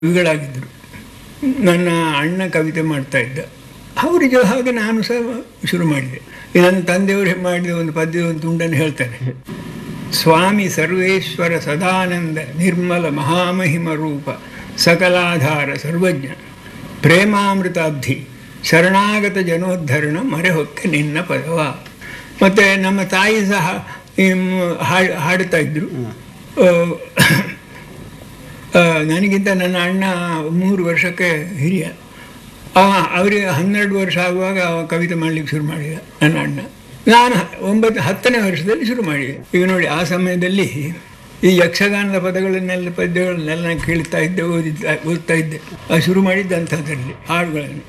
ಕವಿಗಳಾಗಿದ್ದರು ನನ್ನ ಅಣ್ಣ ಕವಿತೆ ಮಾಡ್ತಾ ಇದ್ದ ಅವರಿಗೆ ಹಾಗೆ ನಾನು ಸಹ ಶುರು ಮಾಡಿದೆ ಈ ನನ್ನ ತಂದೆಯವರು ಮಾಡಿದ ಒಂದು ಪದ್ಯದ ಒಂದು ತುಂಡನ್ನು ಹೇಳ್ತಾರೆ ಸ್ವಾಮಿ ಸರ್ವೇಶ್ವರ ಸದಾನಂದ ನಿರ್ಮಲ ಮಹಾಮಹಿಮ ರೂಪ ಸಕಲಾಧಾರ ಸರ್ವಜ್ಞ ಪ್ರೇಮಾಮೃತಾಬ್ಧಿ ಶರಣಾಗತ ಜನೋದ್ಧರಣ ಮರೆಹೊಕ್ಕೆ ನಿನ್ನ ಪದವ ಮತ್ತು ನಮ್ಮ ತಾಯಿ ಸಹ ಈ ಮ್- ಹಾಡ್- ಹಾಡ್ತಾ ಇದ್ದರು ಆ, ನನಗಿಂತ ನನ್ನ ಅಣ್ಣ ಮೂರು ವರ್ಷಕ್ಕೆ ಹಿರಿಯ ಆ, ಅವರಿಗೆ ಹನ್ನೆರಡು ವರ್ಷ ಆಗುವಾಗ ಅವ ಕವಿತೆ ಮಾಡಲಿಕ್ಕೆ ಶುರು ಮಾಡಿದ ನನ್ನ ಅಣ್ಣ ನಾನು ಒಂಬತ್ತು ಹತ್ತನೇ ವರ್ಷದಲ್ಲಿ ಶುರು ಮಾಡಿದೆ ಈಗ ನೋಡಿ ಆ ಸಮಯದಲ್ಲಿ ಈ ಯಕ್ಷಗಾನದ ಪದಗಳನ್ನೆಲ್ಲ ಪದ್ಯಗಳನ್ನೆಲ್ಲ ನಾನು ಕೇಳ್ತಾ ಇದ್ದೆ ಓದಿದ್ದ ಓದ್ತಾ ಇದ್ದೆ ಆ ಶುರು ಮಾಡಿದ್ದಂಥದ್ರಲ್ಲಿ ಹಾಡುಗಳನ್ನು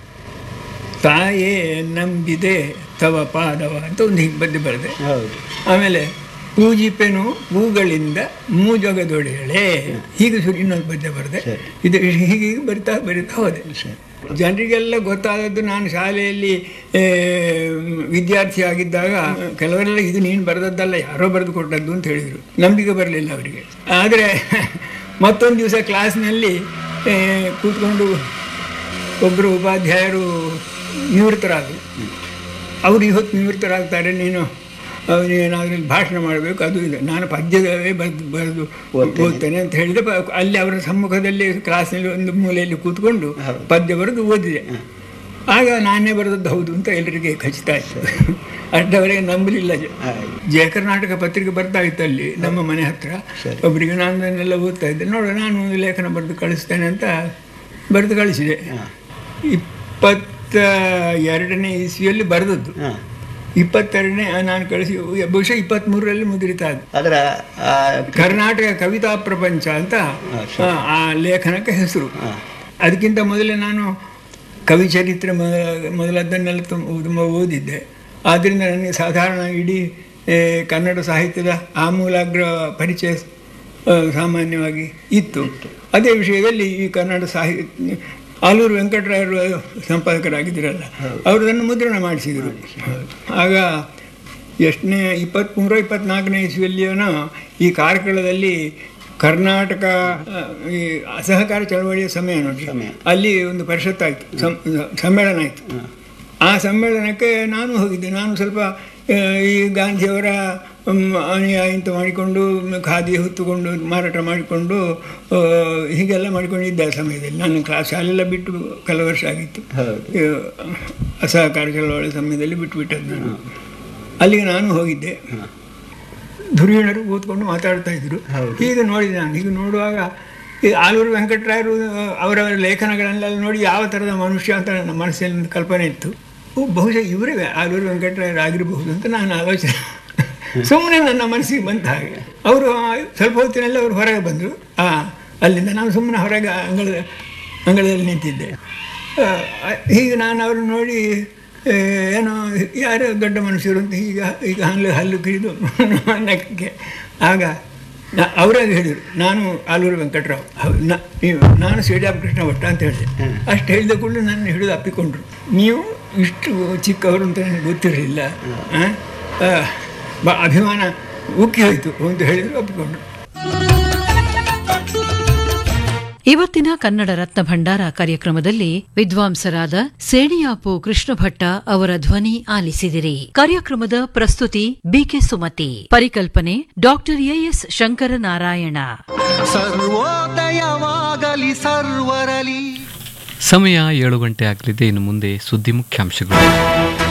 ತಾಯೇ ನಂಬಿದೆ ತವ ಪಾದವ ಅಂತ ಒಂದು ಹೀಗೆ ಪದ್ಯ ಬರೆದೆ ಹೌದು ಆಮೇಲೆ ಪೂಜಿಪೆನು ಹೂಗಳಿಂದ ಮೂಜೊಗದೊಡೆಯಳೆ ಹೀಗೆ ಶುರು ಇನ್ನೊಂದು ಪದ್ಯ ಬರೆದೆ ಸರಿ. ಇದು ಹೀಗೆ ಬರಿತಾ ಬರಿತಾ ಹೋದೆ ಸರಿ. ಜನರಿಗೆಲ್ಲ ಗೊತ್ತಾದದ್ದು ನಾನು ಶಾಲೆಯಲ್ಲಿ ಆ, ವಿದ್ಯಾರ್ಥಿ ಆಗಿದ್ದಾಗ ಕೆಲವರೆಲ್ಲ ಇದು ನೀನು ಬರೆದದ್ದಲ್ಲ ಯಾರೋ ಬರೆದು ಕೊಟ್ಟದ್ದು ಅಂತ ಹೇಳಿದರು ನಂಬಿಕೆ ಬರಲಿಲ್ಲ ಅವರಿಗೆ ಆದರೆ ಮತ್ತೊಂದು ದಿವಸ ಕ್ಲಾಸ್ನಲ್ಲಿ ಆ, ಕೂತ್ಕೊಂಡು ಒಬ್ಬರು ಉಪಾಧ್ಯಾಯರು ನಿವೃತ್ತರಾದರು ಅವರು ಇವತ್ತು ನಿವೃತ್ತರಾಗ್ತಾರೆ ನೀನು ಏನಾದರೂ ಭಾಷಣ ಮಾಡಬೇಕು ಅದು ಇದು ನಾನು ಪದ್ಯದವೇ ಬರೆದು ಬರೆದು ಓದ್ತೇನೆ. ಓದ್ತೇನೆ ಅಂತ ಹೇಳಿದೆ ಪ- ಅಲ್ಲಿ ಅವರ ಸಮ್ಮುಖದಲ್ಲಿ ಕ್ಲಾಸ್ನಲ್ಲಿ ಒಂದು ಮೂಲೆಯಲ್ಲಿ ಕೂತ್ಕೊಂಡು ಹೌದು. ಪದ್ಯ ಬರೆದು ಓದಿದೆ ಆಗ ನಾನೇ ಬರೆದದ್ದು ಹೌದು ಅಂತ ಎಲ್ಲರಿಗೆ ಖಚಿತ ಆಯಿತು ಅಷ್ಟವರೆಗೆ ನಂಬಲಿಲ್ಲ ಜ- ಹಾಗೆ. ಜಯ ಕರ್ನಾಟಕ ಪತ್ರಿಕೆ ಬರ್ತಾ ಇತ್ತು ಅಲ್ಲಿ ನಮ್ಮ ಮನೆ ಹತ್ರ ಸರಿ. ಒಬ್ಬರಿಗೆ ನಾನು ಅದನ್ನೆಲ್ಲ ಓದ್ತಾ ಇದ್ದೆ ನೋಡು ನಾನು ಒಂದು ಲೇಖನ ಬರೆದು ಕಳಿಸ್ತೇನೆ ಅಂತ ಬರೆದು ಕಳಿಸಿದೆ ಹಾ. ಇಪ್ಪತ್ತ ಎರಡನೇ ಇಸ್ವಿಯಲ್ಲಿ ಬರೆದದ್ದು ಹಾಂ ಇಪ್ಪತ್ತೆರಡನೇ ನಾನು ಕಳಿಸಿ ಬಹುಶಃ ಇಪ್ಪತ್ತ್ಮೂರರಲ್ಲಿ ಮುದ್ರಿತ ಅದು ಅದರ ಆ, ಕರ್ನಾಟಕ ಕವಿತಾ ಪ್ರಪಂಚ ಅಂತ ಹಾ, ಸರಿ. ಆ, ಆ ಲೇಖನಕ್ಕೆ ಹೆಸರು ಹಾ. ಅದಕ್ಕಿಂತ ಮೊದಲೇ ನಾನು ಕವಿ ಚರಿತ್ರೆ ಮೊದ- ಮೊದಲದ್ದನ್ನೆಲ್ಲ ತುಂಬ ತುಂಬ ಓದಿದ್ದೆ ಆದ್ದರಿಂದ ನನಗೆ ಸಾಧಾರಣ ಇಡೀ ಏ, ಕನ್ನಡ ಸಾಹಿತ್ಯದ ಆಮೂಲಾಗ್ರ ಪರಿಚಯ ಆ, ಸಾಮಾನ್ಯವಾಗಿ ಇತ್ತು ಅದೇ ವಿಷಯದಲ್ಲಿ ಈ ಕನ್ನಡ ಸಾಹಿತ್ಯ ಆಲೂರು ವೆಂಕಟರಾಯರು ಸಂಪಾದಕರಾಗಿದ್ದರಲ್ಲ ಅವರು ಅದನ್ನು ಮುದ್ರಣ ಮಾಡಿಸಿದರು ಆಗ ಎಷ್ಟನೇ ಇಪ್ಪತ್ತ್ಮೂರು ಇಪ್ಪತ್ನಾಲ್ಕನೇ ಇಸ್ವಿಯಲ್ಲಿಯೇನೋ ಈ ಕಾರ್ಕಳದಲ್ಲಿ ಕರ್ನಾಟಕ ಆ, ಈ ಅಸಹಕಾರ ಚಳವಳಿಯ ಸಮಯ ನೋಡಿ ಸಮಯ. ಅಲ್ಲಿ ಒಂದು ಪರಿಷತ್ತಾಯಿತು ಸಮ್- ಸಮ್ಮೇಳನ ಆಯಿತು ಆ ಸಮ್ಮೇಳನಕ್ಕೆ ನಾನು ಹೋಗಿದ್ದೆ ನಾನು ಸ್ವಲ್ಪ ಆ, ಈ ಗಾಂಧಿಯವರ ಮ್, ಅನುಯಾಯಿ ಅಂತ ಮಾಡಿಕೊಂಡು ಖಾದಿ ಹೊತ್ತುಕೊಂಡು ಮಾರಾಟ ಮಾಡಿಕೊಂಡು ಆ, ಹೀಗೆಲ್ಲ ಮಾಡಿಕೊಂಡಿದ್ದೆ ಆ ಸಮಯದಲ್ಲಿ ನಾನು ಕ್ಲಾಸ್ ಶಾಲೆಲ್ಲ ಬಿಟ್ಟು ಕೆಲವು ವರ್ಷ ಆಗಿತ್ತು ಹೌದು ಈ ಅಸಹಕಾರ ಚಳವಳಿ ಸಮಯದಲ್ಲಿ ಬಿಟ್ಟುಬಿಟ್ಟದ್ದು ನಾನು ಅಲ್ಲಿಗೆ ನಾನು ಹೋಗಿದ್ದೆ ಧುರೀಣರು ಕೂತ್ಕೊಂಡು ಮಾತಾಡ್ತಾ ಇದ್ರು ಹೌದು. ಹೀಗೆ ನೋಡಿದೆ ನಾನು ಹೀಗೆ ನೋಡುವಾಗ ಈ ಆಲೂರು ವೆಂಕಟರಾಯರು ಅವರವರ ಲೇಖನಗಳನ್ನೆಲ್ಲ ನೋಡಿ ಯಾವ ಥರದ ಮನುಷ್ಯ ಅಂತ ನನ್ನ ಮನಸ್ಸಿನಲ್ಲಿ ಒಂದು ಕಲ್ಪನೆ ಇತ್ತು ಓ ಬಹುಶಃ ಇವರೇ ಆಲೂರು ವೆಂಕಟರಾಯರು ಆಗಿರಬಹುದು ಅಂತ ನಾನು ಆಲೋಚನೆ ಸುಮ್ಮನೆ ನನ್ನ ಮನಸ್ಸಿಗೆ ಬಂತ ಹಾಗೆ ಅವರು ಸ್ವಲ್ಪ ಹೊತ್ತಿನಲ್ಲಿ ಅವರು ಹೊರಗೆ ಬಂದರು ಆ ಅಲ್ಲಿಂದ ನಾನು ಸುಮ್ಮನೆ ಹೊರಗೆ ಅಂಗಳದ ಅಂಗಳದಲ್ಲಿ ನಿಂತಿದ್ದೆ ಆ, ಹೀಗೆ ನಾನು ಅವ್ರನ್ನ ನೋಡಿ ಆ, ಏನೋ ಯಾರೋ ದೊಡ್ಡ ಮನುಷ್ಯರು ಅಂತ ಈಗ ಈಗ ಹಲ್ಲು ಹಲ್ಲು ಕಿರಿದು ನಕ್ಕಕ್ಕೆ ಆಗ ನಾ ಅವರಾಗ ಹೇಳಿದರು ನಾನು ಆಲೂರು ವೆಂಕಟರಾವ್ ಹೌದು ನಾ- ನೀವು ನಾನು ಸಿಡಿಯಾಪ್ ಕೃಷ್ಣ ಭಟ್ಟ ಅಂತ ಹೇಳಿದೆ ಅಷ್ಟು ಹೇಳಿದ ಕೂಡಲೇ ನನ್ನ ಹಿಡಿದು ಅಪ್ಪಿಕೊಂಡ್ರು ನೀವು ಇಷ್ಟು ಚಿಕ್ಕವರು ಅಂತ ನನಗೆ ಗೊತ್ತಿರಲಿಲ್ಲ ಆ? ಆ, ಬ ಅಭಿಮಾನ ಉಕ್ಕಿ ಹೋಯಿತು ಅಂತ ಹೇಳಿದ್ರು ಅಪ್ಪಿಕೊಂಡ್ರು ಇವತ್ತಿನ ಕನ್ನಡ ರತ್ನ ಭಂಡಾರ ಕಾರ್ಯಕ್ರಮದಲ್ಲಿ ವಿದ್ವಾಂಸರಾದ ಸೇಡಿಯಾಪು ಕೃಷ್ಣ ಭಟ್ಟ ಅವರ ಧ್ವನಿ ಆಲಿಸಿದಿರಿ ಕಾರ್ಯಕ್ರಮದ ಪ್ರಸ್ತುತಿ ಬಿಕೆ ಸುಮತಿ ಪರಿಕಲ್ಪನೆ ಡಾಕ್ಟರ್ ಎಎಸ್ ಶಂಕರನಾರಾಯಣ ಸರ್ವೋದಯವಾಗಲಿ ಸರ್ವರಲಿ ಸಮಯ ಏಳು ಗಂಟೆ ಆಗಲಿದೆ ಇನ್ನು ಮುಂದೆ ಸುದ್ದಿ ಮುಖ್ಯಾಂಶಗಳು